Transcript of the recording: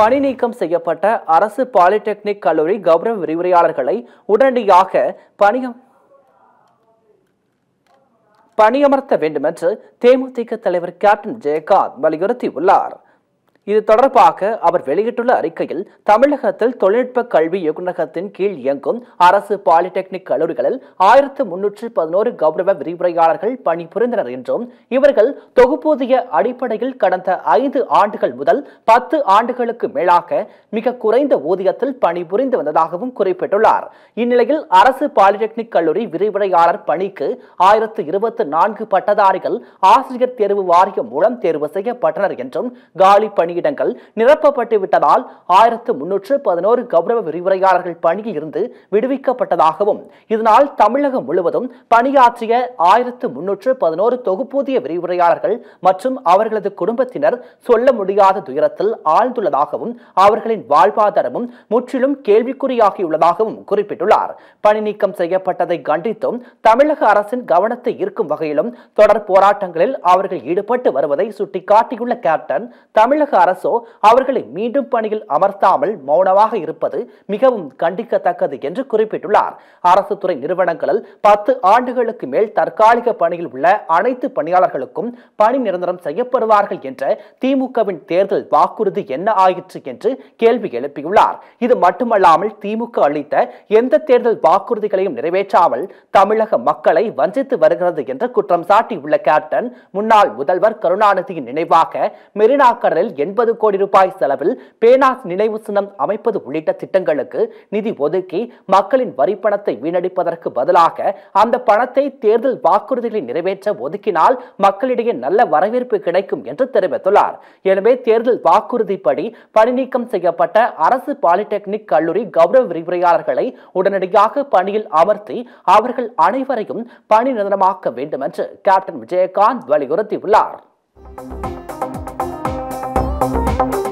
பணி நீக்கம் செய்யப்பட்ட அரசு பாலிடெக்னிக் கல்லூரி கௌரவ விரிவுரையாளர்களை உடனடியாக பணியம் பணியமர்த்த வேண்டுமென்று தேமுதிக தலைவர் கேப்டன் ஜெயகாந்த் வலியுறுத்தியுள்ளார் இது தொடர்பாக அவர் வெளியிட்டுள்ள அறிக்கையில் தமிழகத்தில் தொழில்நுட்ப கல்வி இயக்குநரகத்தின் கீழ் இயங்கும் அரசு பாலிடெக்னிக் கல்லூரிகளில் ஆயிரத்து முன்னூற்று பதினோரு கௌரவ விரிவுரையாளர்கள் பணிபுரிந்தனர் என்றும் இவர்கள் தொகுப்பூதிய அடிப்படையில் கடந்த ஐந்து ஆண்டுகள் முதல் பத்து ஆண்டுகளுக்கு மேலாக மிக குறைந்த ஊதியத்தில் பணிபுரிந்து வந்ததாகவும் குறிப்பிட்டுள்ளார் இந்நிலையில் அரசு பாலிடெக்னிக் கல்லூரி விரிவுரையாளர் பணிக்கு ஆயிரத்து இருபத்தி நான்கு பட்டதாரிகள் ஆசிரியர் தேர்வு வாரியம் மூலம் தேர்வு செய்யப்பட்டனர் என்றும் காலி பணியிடங்கள் நிரப்பப்பட்டு விட்டதால் ஆயிரத்து முன்னூற்று பதினோரு கௌரவ விரிவுரையாளர்கள் பணியில் இருந்து விடுவிக்கப்பட்டதாகவும் இதனால் தமிழகம் முழுவதும் பணியாற்றிய ஆயிரத்து முன்னூற்று பதினோரு தொகுப்பூதிய விரிவுரையாளர்கள் மற்றும் அவர்களது குடும்பத்தினர் சொல்ல முடியாத துயரத்தில் ஆழ்ந்துள்ளதாகவும் அவர்களின் வாழ்வாதாரமும் முற்றிலும் கேள்விக்குறியாகியுள்ளதாகவும் குறிப்பிட்டுள்ளார் பணி நீக்கம் செய்யப்பட்டதை கண்டித்தும் தமிழக அரசின் கவனத்தை ஈர்க்கும் வகையிலும் தொடர் போராட்டங்களில் அவர்கள் ஈடுபட்டு வருவதை சுட்டிக்காட்டியுள்ள கேப்டன் தமிழக அரசோ அவர்களை மீண்டும் பணியில் அமர்த்தாமல் மௌனமாக இருப்பது மிகவும் கண்டிக்கத்தக்கது என்று குறிப்பிட்டுள்ளார் அரசு துறை நிறுவனங்களில் பத்து ஆண்டுகளுக்கு மேல் தற்காலிக பணியில் உள்ள அனைத்து பணியாளர்களுக்கும் பணி நிரந்தரம் செய்யப்படுவார்கள் என்ற திமுகவின் தேர்தல் வாக்குறுதி என்ன ஆயிற்று என்று கேள்வி எழுப்பியுள்ளார் இது மட்டுமல்லாமல் திமுக அளித்த எந்த தேர்தல் வாக்குறுதிகளையும் நிறைவேற்றாமல் தமிழக மக்களை வஞ்சித்து வருகிறது என்று குற்றம் சாட்டியுள்ள கேப்டன் முன்னாள் முதல்வர் கருணாநிதியின் நினைவாக மெரினா கடலில் எண்பது கோடி ரூபாய் செலவில் பேனாஸ் நினைவு சின்னம் அமைப்பது உள்ளிட்ட திட்டங்களுக்கு நிதி ஒதுக்கி மக்களின் வரிப்பணத்தை வீணடிப்பதற்கு பதிலாக அந்த பணத்தை தேர்தல் வாக்குறுதிகளை நிறைவேற்ற ஒதுக்கினால் மக்களிடையே நல்ல வரவேற்பு கிடைக்கும் என்று தெரிவித்துள்ளார் எனவே தேர்தல் வாக்குறுதிப்படி பணிநீக்கம் செய்யப்பட்ட அரசு பாலிடெக்னிக் கல்லூரி கௌரவ விரிவுரையாளர்களை உடனடியாக பணியில் அமர்த்தி அவர்கள் அனைவரையும் பணி நிரந்தரமாக்க வேண்டும் என்று கேப்டன் விஜயகாந்த் வலியுறுத்தியுள்ளார்